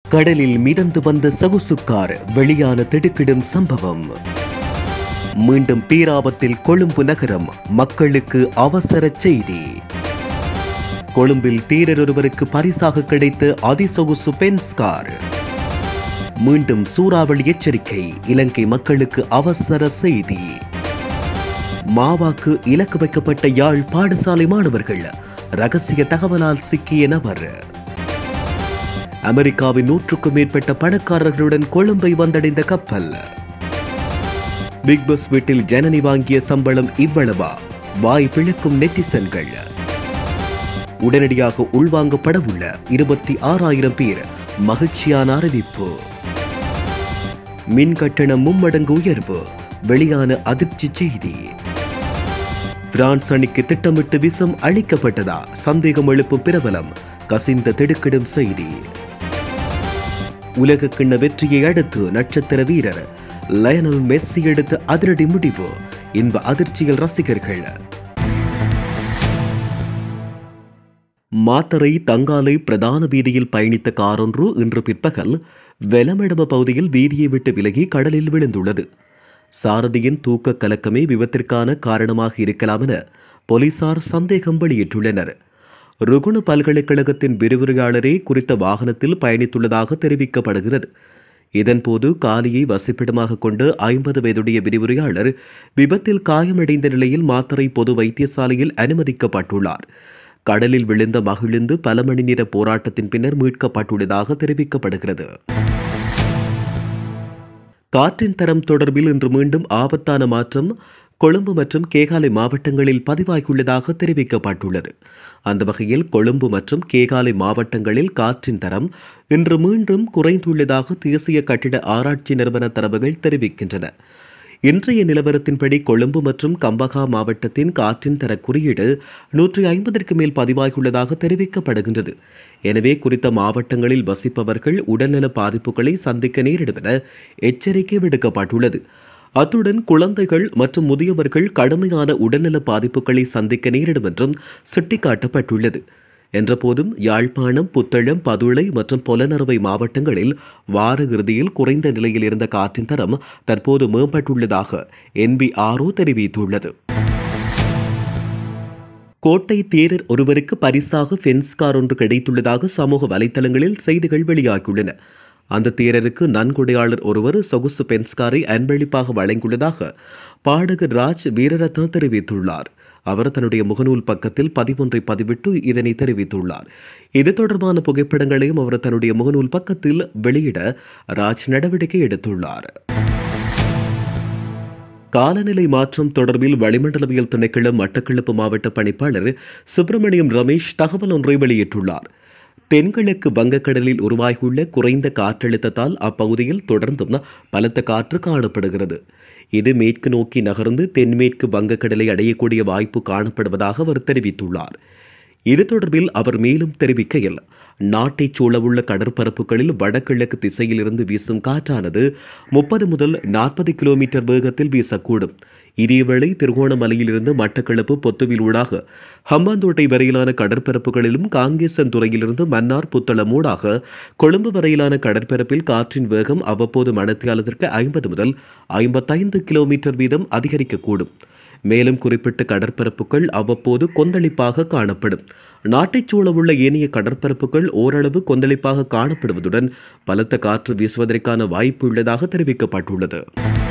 கடலில் மிதந்து வந்த சகுசுக்கார் வெளியான திடுக்கிடும் சம்பவம் மீண்டும் பேராபத்தில் கொழும்பு நகரம் மக்களுக்கு அவசர செய்தி கொழும்பில் தேரர் ஒருவருக்கு பரிசாக கிடைத்த அதிசொகுசு பென்ஸ்கார் மீண்டும் சூறாவளி எச்சரிக்கை இலங்கை மக்களுக்கு அவசர செய்தி மாவாக்கு இலக்கு வைக்கப்பட்ட யாழ் பாடசாலை மாணவர்கள் ரகசிய தகவலால் சிக்கிய நபர் அமெரிக்காவின் நூற்றுக்கும் மேற்பட்ட பணக்காரர்களுடன் கொழும்பை வந்தடைந்த கப்பல் பிக் பாஸ் வீட்டில் ஜனனி வாங்கிய சம்பளம் இவ்வளவா வாய் பிளக்கும் நெட்டிசன்கள் உடனடியாக உள்வாங்கப்படவுள்ள இருபத்தி ஆறாயிரம் பேர் மகிழ்ச்சியான அறிவிப்பு மின் கட்டணம் மும்மடங்கு உயர்வு வெளியான அதிர்ச்சி செய்தி பிரான்ஸ் அணிக்கு திட்டமிட்டு விசம் அளிக்கப்பட்டதா சந்தேகம் எழுப்பும் பிரபலம் கசிந்த திடுக்கிடும் செய்தி உலக கிண்ண வெற்றியை அடுத்து நட்சத்திர வீரர் லயனல் மெஸ்ஸி எடுத்த அதிரடி முடிவு இன்ப அதிர்ச்சியில் ரசிகர்கள் மாத்தரை தங்காலை பிரதான வீதியில் பயணித்த காரொன்று இன்று பிற்பகல் வெலமெடம பகுதியில் வீதியை விட்டு விலகி கடலில் விழுந்துள்ளது சாரதியின் தூக்க கலக்கமே விபத்திற்கான காரணமாக இருக்கலாம் என போலீசார் சந்தேகம் வெளியிட்டுள்ளனர் ருகுண பல்கலைக்கழகத்தின் விரிவுரையாளரே குறித்த வாகனத்தில் பயணித்துள்ளதாக தெரிவிக்கப்படுகிறது இதன்போது காலியை வசிப்பிடமாக கொண்டு ஐம்பது வயதுடைய விரிவுரையாளர் விபத்தில் காயமடைந்த நிலையில் மாத்தறை பொது வைத்தியசாலையில் அனுமதிக்கப்பட்டுள்ளார் கடலில் விழுந்த மகிழ்ந்து பல மணி நேர போராட்டத்தின் பின்னர் மீட்கப்பட்டுள்ளதாக தெரிவிக்கப்படுகிறது காற்றின் தரம் தொடர்பில் இன்று மீண்டும் ஆபத்தான மாற்றம் கொழும்பு மற்றும் கேகாலை மாவட்டங்களில் பதிவாகியுள்ளதாக தெரிவிக்கப்பட்டுள்ளது அந்த வகையில் கொழும்பு மற்றும் கேகாலை மாவட்டங்களில் காற்றின் தரம் இன்று மீண்டும் குறைந்துள்ளதாக தேசிய கட்டிட ஆராய்ச்சி நிறுவன தரவுகள் தெரிவிக்கின்றன இன்றைய நிலவரத்தின்படி கொழும்பு மற்றும் கம்பகா மாவட்டத்தின் காற்றின் தர குறியீடு நூற்றி ஐம்பதற்கு மேல் பதிவாகியுள்ளதாக தெரிவிக்கப்படுகின்றது எனவே குறித்த மாவட்டங்களில் வசிப்பவர்கள் உடல்நல பாதிப்புகளை சந்திக்க நேரிடும் என எச்சரிக்கை விடுக்கப்பட்டுள்ளது அத்துடன் குழந்தைகள் மற்றும் முதியவர்கள் கடுமையான உடல்நல பாதிப்புகளை சந்திக்க நேரிடும் என்றும் சுட்டிக்காட்டப்பட்டுள்ளது என்றபோதும் யாழ்ப்பாணம் புத்தளம் பதுளை மற்றும் பொலனறுவை மாவட்டங்களில் வார இறுதியில் குறைந்த நிலையில் இருந்த காற்றின் தரம் தற்போது மேம்பட்டுள்ளதாக என்பிஆர்ஓ தெரிவித்துள்ளது கோட்டை தேரர் ஒருவருக்கு பரிசாக ஃபென்ஸ் கார் ஒன்று கிடைத்துள்ளதாக சமூக வலைத்தளங்களில் செய்திகள் வெளியாகியுள்ளன அந்த தேரருக்கு நன்கொடையாளர் ஒருவர் சொகுசு பென்ஸ் காரை அன்பளிப்பாக வழங்கியுள்ளதாக பாடகர் ராஜ் வீரரத்ன தெரிவித்துள்ளார் அவர் தன்னுடைய முகநூல் பக்கத்தில் பதிவொன்றை பதிவிட்டு இதனை தெரிவித்துள்ளார் இது தொடர்பான புகைப்படங்களையும் அவர் தன்னுடைய முகநூல் பக்கத்தில் வெளியிட ராஜ் நடவடிக்கை எடுத்துள்ளார் காலநிலை மாற்றம் தொடர்பில் வளிமண்டலவியல் திணைக்களம் மட்டக்களப்பு மாவட்ட பணிப்பாளர் சுப்பிரமணியம் ரமேஷ் தகவல் ஒன்றை வெளியிட்டுள்ளார் தென்கிழக்கு வங்கக்கடலில் உருவாகியுள்ள குறைந்த காற்றழுத்தத்தால் அப்பகுதியில் தொடர்ந்தும் பலத்த காற்று காணப்படுகிறது இது மேற்கு நோக்கி நகர்ந்து தென்மேற்கு வங்கக்கடலை அடையக்கூடிய வாய்ப்பு காணப்படுவதாக அவர் தெரிவித்துள்ளார் இது தொடர்பில் அவர் மேலும் தெரிவிக்கையில் நாட்டைச் சூழவுள்ள கடற்பரப்புகளில் வடகிழக்கு திசையிலிருந்து வீசும் காற்றானது முப்பது முதல் நாற்பது கிலோமீட்டர் வேகத்தில் வீசக்கூடும் இதேவேளை திருகோணமலையிலிருந்து மட்டக்களப்பு பொத்துவில் ஊடாக ஹம்பாந்தோட்டை வரையிலான கடற்பரப்புகளிலும் காங்கேசன் துறையிலிருந்து மன்னார் புத்தளம் ஊடாக கொழும்பு வரையிலான கடற்பரப்பில் காற்றின் வேகம் அவ்வப்போது மணத்தியாலத்திற்கு ஐம்பது முதல் ஐம்பத்தைந்து கிலோமீட்டர் வீதம் அதிகரிக்கக்கூடும் மேலும் குறிப்பிட்ட கடற்பரப்புகள் அவ்வப்போது கொந்தளிப்பாக காணப்படும் நாட்டைச் சூழவுள்ள ஏனைய கடற்பரப்புகள் ஓரளவு கொந்தளிப்பாக காணப்படுவதுடன் பலத்த காற்று வீசுவதற்கான வாய்ப்பு உள்ளதாக தெரிவிக்கப்பட்டுள்ளது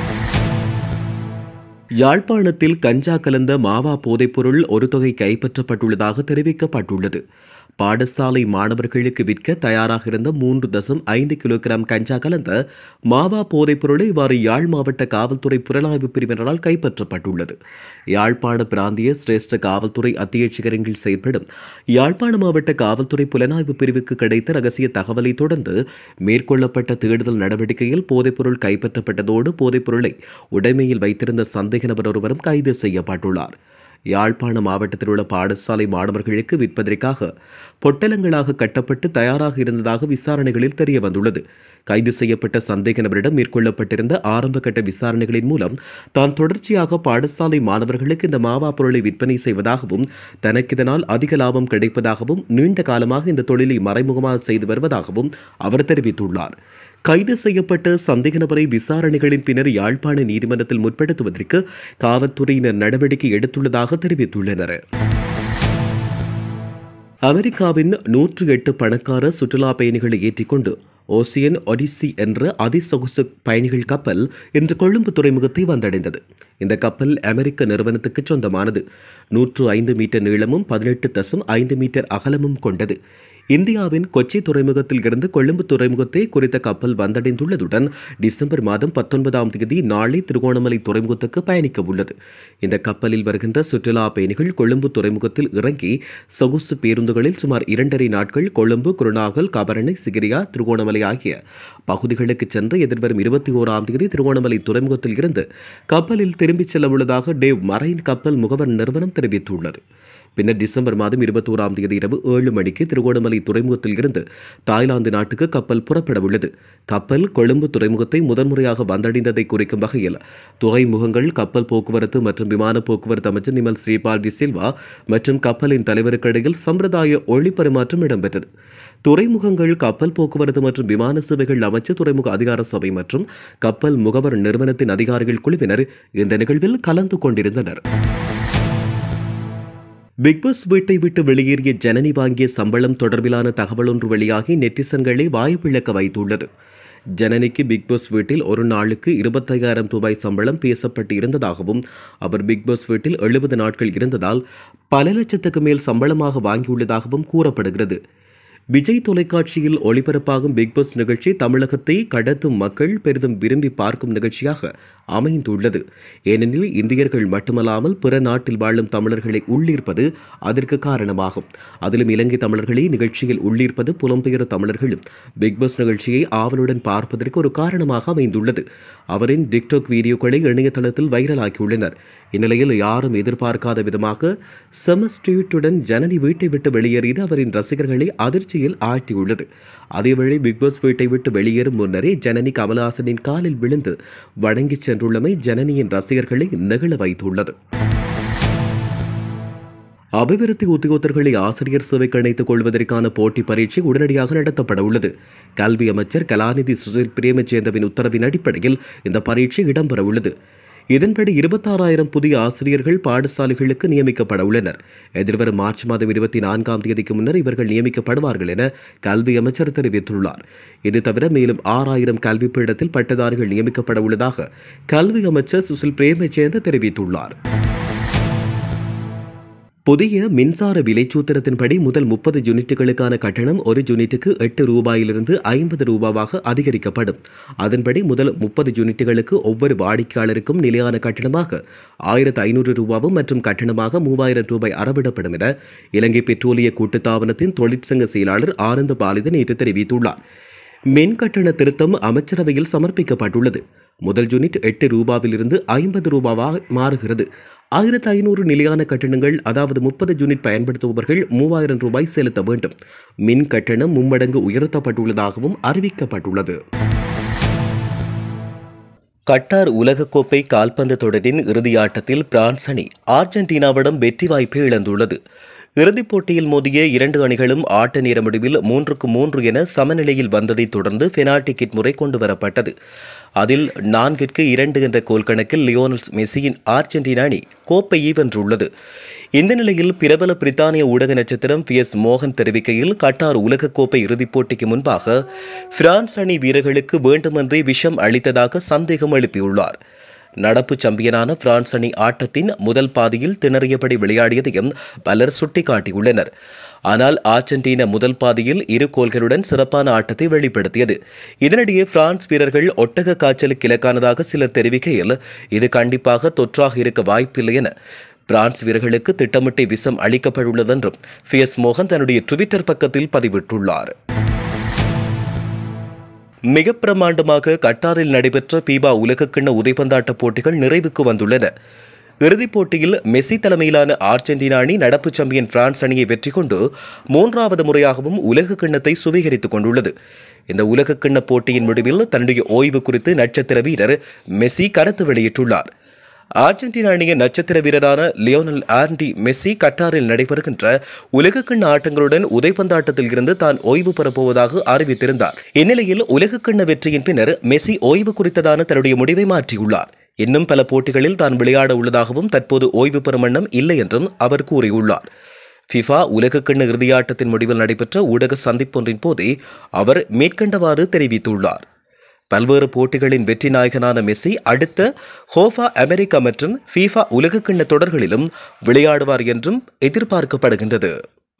யாழ்ப்பாணத்தில் கஞ்சா கலந்த மாவா போதைப்பொருள் ஒரு தொகை கைப்பற்றப்பட்டுள்ளதாக தெரிவிக்கப்பட்டுள்ளது பாடசாலை மாணவர்களுக்கு விற்க தயாராக இருந்த மூன்று தசம் ஐந்து கிலோகிராம் கஞ்சா கலந்த மாவா போதைப்பொருளை இவ்வாறு யாழ் மாவட்ட காவல்துறை புலனாய்வு பிரிவினரால் கைப்பற்றப்பட்டுள்ளது யாழ்ப்பாண பிராந்திய சிரேஷ்ட காவல்துறை அத்தியட்சகரின் செயல்படும் யாழ்ப்பாண மாவட்ட காவல்துறை புலனாய்வு பிரிவுக்கு கிடைத்த ரகசிய தகவலை தொடர்ந்து மேற்கொள்ளப்பட்ட தேடுதல் நடவடிக்கையில் போதைப்பொருள் கைப்பற்றப்பட்டதோடு போதைப்பொருளை உடைமையில் வைத்திருந்த சந்தேக நபர் ஒருவரும் கைது செய்யப்பட்டுள்ளார் யாழ்ப்பாண மாவட்டத்தில் உள்ள பாடசாலை மாணவர்களுக்கு விற்பதற்காக பொட்டலங்களாக கட்டப்பட்டு தயாராக இருந்ததாக விசாரணைகளில் தெரிய வந்துள்ளது கைது செய்யப்பட்ட சந்தேக நபரிடம் மேற்கொள்ளப்பட்டிருந்த ஆரம்ப கட்ட விசாரணைகளின் மூலம் தான் தொடர்ச்சியாக பாடசாலை மாணவர்களுக்கு இந்த மாவா பொருளை விற்பனை செய்வதாகவும் தனக்கு இதனால் அதிக லாபம் கிடைப்பதாகவும் நீண்ட காலமாக இந்த தொழிலை மறைமுகமாக செய்து வருவதாகவும் அவர் தெரிவித்துள்ளார் கைது செய்யப்பட்ட சந்தேக நபரை விசாரணைகளின் பின்னர் யாழ்ப்பாண நீதிமன்றத்தில் முற்படுத்துவதற்கு காவல்துறையினர் நடவடிக்கை எடுத்துள்ளதாக தெரிவித்துள்ளனர் அமெரிக்காவின் நூற்று எட்டு பணக்கார சுற்றுலா பயணிகளை ஏற்றிக்கொண்டு ஓசியன் ஒடிசி என்ற அதிசொகுசு பயணிகள் கப்பல் இன்று கொழும்பு துறைமுகத்தை வந்தடைந்தது இந்த கப்பல் அமெரிக்க நிறுவனத்துக்கு சொந்தமானது நூற்று ஐந்து மீட்டர் நீளமும் பதினெட்டு தசம் ஐந்து மீட்டர் அகலமும் கொண்டது இந்தியாவின் கொச்சி துறைமுகத்தில் இருந்து கொழும்பு துறைமுகத்தை குறித்த கப்பல் வந்தடைந்துள்ளதுடன் டிசம்பர் மாதம் பத்தொன்பதாம் தேதி நாளை திருகோணமலை துறைமுகத்துக்கு பயணிக்க உள்ளது இந்த கப்பலில் வருகின்ற சுற்றுலா பயணிகள் கொழும்பு துறைமுகத்தில் இறங்கி சொகுசு பேருந்துகளில் சுமார் இரண்டரை நாட்கள் கொழும்பு குருணாகல் கபரணை சிகிரியா திருகோணமலை ஆகிய பகுதிகளுக்கு சென்று எதிர்வரும் இருபத்தி ஓராம் தேதி திருகோணமலை துறைமுகத்தில் இருந்து கப்பலில் திரும்பிச் செல்ல உள்ளதாக டேவ் மரைன் கப்பல் முகவர் நிறுவனம் தெரிவித்துள்ளது பின்னர் டிசம்பர் மாதம் இருபத்தோராம் தேதி இரவு ஏழு மணிக்கு திருகோணமலை துறைமுகத்தில் இருந்து தாய்லாந்து நாட்டுக்கு கப்பல் புறப்பட உள்ளது கப்பல் கொழும்பு துறைமுகத்தை முதன்முறையாக வந்தடைந்ததை குறிக்கும் வகையில் துறைமுகங்கள் கப்பல் போக்குவரத்து மற்றும் விமான போக்குவரத்து அமைச்சர் நிமல் ஸ்ரீபால் டி சில்வா மற்றும் கப்பலின் தலைவருக்கு இடையில் சம்பிரதாய ஒளி பரிமாற்றம் இடம்பெற்றது துறைமுகங்கள் கப்பல் போக்குவரத்து மற்றும் விமான சேவைகள் அமைச்சர் துறைமுக அதிகார சபை மற்றும் கப்பல் முகவர் நிறுவனத்தின் அதிகாரிகள் குழுவினர் இந்த நிகழ்வில் கலந்து கொண்டிருந்தனர் பிக் பாஸ் வீட்டை விட்டு வெளியேறிய ஜனனி வாங்கிய சம்பளம் தொடர்பிலான தகவல் ஒன்று வெளியாகி நெட்டிசன்களை வாய்ப்பிழக்க வைத்துள்ளது ஜனனிக்கு பிக் பாஸ் வீட்டில் ஒரு நாளுக்கு இருபத்தையாயிரம் ரூபாய் சம்பளம் பேசப்பட்டு இருந்ததாகவும் அவர் பிக் பாஸ் வீட்டில் எழுபது நாட்கள் இருந்ததால் பல லட்சத்துக்கு மேல் சம்பளமாக வாங்கியுள்ளதாகவும் கூறப்படுகிறது விஜய் தொலைக்காட்சியில் ஒளிபரப்பாகும் பிக் பாஸ் நிகழ்ச்சி தமிழகத்தை கடத்தும் மக்கள் பெரிதும் விரும்பி பார்க்கும் நிகழ்ச்சியாக அமைந்துள்ளது ஏனெனில் இந்தியர்கள் மட்டுமல்லாமல் பிற நாட்டில் வாழும் தமிழர்களை உள்ளீர்ப்பது அதற்கு காரணமாகும் அதிலும் இலங்கை தமிழர்களை நிகழ்ச்சியில் உள்ளீர்ப்பது புலம்பெயர் தமிழர்களும் பிக் பாஸ் நிகழ்ச்சியை ஆவலுடன் பார்ப்பதற்கு ஒரு காரணமாக அமைந்துள்ளது அவரின் டிக்டாக் வீடியோக்களை இணையதளத்தில் வைரலாக்கியுள்ளனர் இந்நிலையில் யாரும் எதிர்பார்க்காத விதமாக செமஸ்ட்ரீட்டுடன் ஜனனி வீட்டை விட்டு வெளியேறியது அவரின் ரசிகர்களை அதிர்ச்சியில் ஆழ்த்தியுள்ளது அதேவேளை பிக் பாஸ் வீட்டை விட்டு வெளியேறும் முன்னரே ஜனனி கமலஹாசனின் காலில் விழுந்து வணங்கிச் சென்றுள்ளமை ஜனனியின் ரசிகர்களை நெகிழ வைத்துள்ளது அபிவிருத்தி உத்தியோகத்தர்களை ஆசிரியர் சேவைக்கு இணைத்துக் கொள்வதற்கான போட்டி பரீட்சை உடனடியாக நடத்தப்பட உள்ளது கல்வி அமைச்சர் கலாநிதி சுசில் பிரேமச்சந்திரவின் உத்தரவின் அடிப்படையில் இந்த பரீட்சை இடம்பெற உள்ளது இதன்படி இருபத்தாறாயிரம் புதிய ஆசிரியர்கள் பாடசாலைகளுக்கு நியமிக்கப்பட உள்ளனர் எதிர்வரும் மார்ச் மாதம் இருபத்தி நான்காம் தேதிக்கு முன்னர் இவர்கள் நியமிக்கப்படுவார்கள் என கல்வி அமைச்சர் தெரிவித்துள்ளார் இது தவிர மேலும் ஆறாயிரம் கல்வி பீடத்தில் பட்டதாரிகள் நியமிக்கப்பட உள்ளதாக கல்வி அமைச்சர் சுசில் பிரேமச்சேந்த தெரிவித்துள்ளார் புதிய மின்சார விலைச்சூத்திரத்தின்படி முதல் முப்பது யூனிட்டுகளுக்கான கட்டணம் ஒரு யூனிட்டுக்கு எட்டு ரூபாயிலிருந்து ஐம்பது ரூபாவாக அதிகரிக்கப்படும் அதன்படி முதல் முப்பது யூனிட்டுகளுக்கு ஒவ்வொரு வாடிக்கையாளருக்கும் நிலையான கட்டணமாக ஆயிரத்து ஐநூறு ரூபாவும் மற்றும் கட்டணமாக மூவாயிரம் ரூபாய் அறவிடப்படும் என இலங்கை பெட்ரோலிய கூட்டுத்தாபனத்தின் தொழிற்சங்க செயலாளர் ஆனந்த பாலிதன் நேற்று தெரிவித்துள்ளார் மின் கட்டண திருத்தம் அமைச்சரவையில் சமர்ப்பிக்கப்பட்டுள்ளது முதல் யூனிட் எட்டு ரூபாவிலிருந்து ஐம்பது ரூபாவாக மாறுகிறது ஆயிரத்து ஐநூறு நிலையான கட்டணங்கள் அதாவது முப்பது யூனிட் பயன்படுத்துபவர்கள் மூவாயிரம் ரூபாய் செலுத்த வேண்டும் மின் கட்டணம் மும்மடங்கு உயர்த்தப்பட்டுள்ளதாகவும் அறிவிக்கப்பட்டுள்ளது கட்டார் உலகக்கோப்பை கால்பந்து தொடரின் இறுதியாட்டத்தில் பிரான்ஸ் அணி அர்ஜென்டினாவிடம் வெற்றி வாய்ப்பை இழந்துள்ளது இறுதிப் போட்டியில் மோதிய இரண்டு அணிகளும் ஆட்ட நேர முடிவில் மூன்றுக்கு மூன்று என சமநிலையில் வந்ததைத் தொடர்ந்து பெனால்டி கிட் முறை கொண்டு வரப்பட்டது அதில் நான்கிற்கு இரண்டு என்ற கோல் கணக்கில் லியோனல் மெஸ்ஸியின் அர்ஜென்டினா அணி கோப்பையை வென்றுள்ளது இந்த நிலையில் பிரபல பிரித்தானிய ஊடக நட்சத்திரம் பி எஸ் மோகன் தெரிவிக்கையில் கட்டார் உலகக்கோப்பை இறுதிப் போட்டிக்கு முன்பாக பிரான்ஸ் அணி வீரர்களுக்கு வேண்டுமென்றே விஷம் அளித்ததாக சந்தேகம் எழுப்பியுள்ளார் நடப்பு சாம்பியனான பிரான்ஸ் அணி ஆட்டத்தின் முதல் பாதியில் திணறியபடி விளையாடியதையும் பலர் சுட்டிக்காட்டியுள்ளனர் ஆனால் அர்ஜென்டினா முதல் பாதியில் இரு கோல்களுடன் சிறப்பான ஆட்டத்தை வெளிப்படுத்தியது இதனிடையே பிரான்ஸ் வீரர்கள் ஒட்டக காய்ச்சலுக்கு இலக்கானதாக சிலர் தெரிவிக்கையில் இது கண்டிப்பாக தொற்றாக இருக்க வாய்ப்பில்லை என பிரான்ஸ் வீரர்களுக்கு திட்டமிட்டே விஷம் அளிக்கப்பட்டுள்ளதென்றும் பி எஸ் மோகன் தன்னுடைய ட்விட்டர் பக்கத்தில் பதிவிட்டுள்ளார் மிக பிரமாண்டமாக கட்டாரில் நடைபெற்ற பீபா உலகக்கிண்ண உதைப்பந்தாட்ட போட்டிகள் நிறைவுக்கு வந்துள்ளன இறுதிப் போட்டியில் மெஸ்ஸி தலைமையிலான அர்ஜென்டினா அணி நடப்பு சாம்பியன் பிரான்ஸ் அணியை வெற்றி கொண்டு மூன்றாவது முறையாகவும் உலக கிண்ணத்தை சுவீகரித்துக் கொண்டுள்ளது இந்த உலக கிண்ண போட்டியின் முடிவில் தன்னுடைய ஓய்வு குறித்து நட்சத்திர வீரர் மெஸ்ஸி கருத்து வெளியிட்டுள்ளார் அர்ஜென்டினா அணியின் நட்சத்திர வீரரான லியோனல் ஆண்டி மெஸ்ஸி கட்டாரில் நடைபெறுகின்ற உலகக்கிண்ண ஆட்டங்களுடன் உதைப்பந்தாட்டத்தில் இருந்து தான் ஓய்வு பெறப்போவதாக அறிவித்திருந்தார் இந்நிலையில் உலகக்கிண்ண வெற்றியின் பின்னர் மெஸ்ஸி ஓய்வு குறித்ததான தன்னுடைய முடிவை மாற்றியுள்ளார் இன்னும் பல போட்டிகளில் தான் விளையாட உள்ளதாகவும் தற்போது ஓய்வு பெறும் எண்ணம் இல்லை என்றும் அவர் கூறியுள்ளார் ஃபிஃபா உலகக்கிண்ண இறுதியாட்டத்தின் முடிவில் நடைபெற்ற ஊடக சந்திப்பொன்றின் போதே அவர் மேற்கண்டவாறு தெரிவித்துள்ளார் பல்வேறு போட்டிகளின் வெற்றி நாயகனான மெஸ்ஸி அடுத்த ஹோஃபா அமெரிக்கா மற்றும் ஃபீஃபா உலகக்கிண்ண தொடர்களிலும் விளையாடுவார் என்றும் எதிர்பார்க்கப்படுகின்றது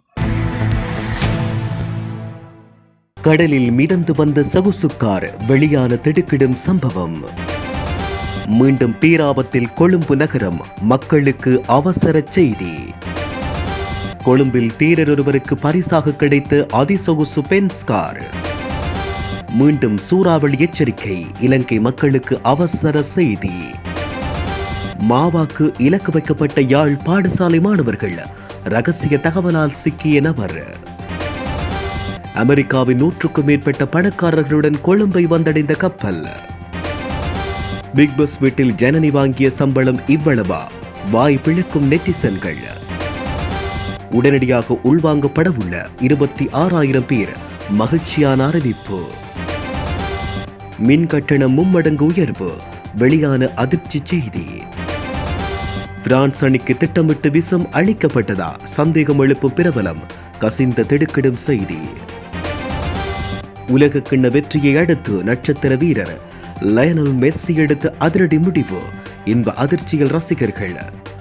கடலில் மிதந்து வந்த சகுசுக்கார் வெளியான திடுக்கிடும் சம்பவம் மீண்டும் பேராபத்தில் கொழும்பு நகரம் மக்களுக்கு அவசர செய்தி கொழும்பில் தீரர் ஒருவருக்கு பரிசாக கிடைத்த அதிசொகுசு பென்ஸ்கார் மீண்டும் சூறாவளி எச்சரிக்கை இலங்கை மக்களுக்கு அவசர செய்தி மாவாக்கு இலக்கு வைக்கப்பட்ட யாழ் பாடசாலை மாணவர்கள் ரகசிய தகவலால் சிக்கிய நபர் அமெரிக்காவின் நூற்றுக்கும் மேற்பட்ட பணக்காரர்களுடன் கொழும்பை வந்தடைந்த கப்பல் பிக் பாஸ் வீட்டில் ஜனனி வாங்கிய சம்பளம் இவ்வளவா வாய் பிளக்கும் நெட்டிசன்கள் உடனடியாக உள்வாங்கப்படவுள்ள இருபத்தி ஆறாயிரம் பேர் மகிழ்ச்சியான அறிவிப்பு மின் கட்டணம் மும்மடங்கு உயர்வு வெளியான அதிர்ச்சி செய்தி பிரான்ஸ் அணிக்கு திட்டமிட்டு விசம் அளிக்கப்பட்டதா சந்தேகம் எழுப்பும் பிரபலம் கசிந்த திடுக்கிடும் செய்தி உலக கிண்ண வெற்றியை அடுத்து நட்சத்திர வீரர் லயனல் மெஸ்ஸி எடுத்த அதிரடி முடிவு இன்ப அதிர்ச்சியில் ரசிகர்கள்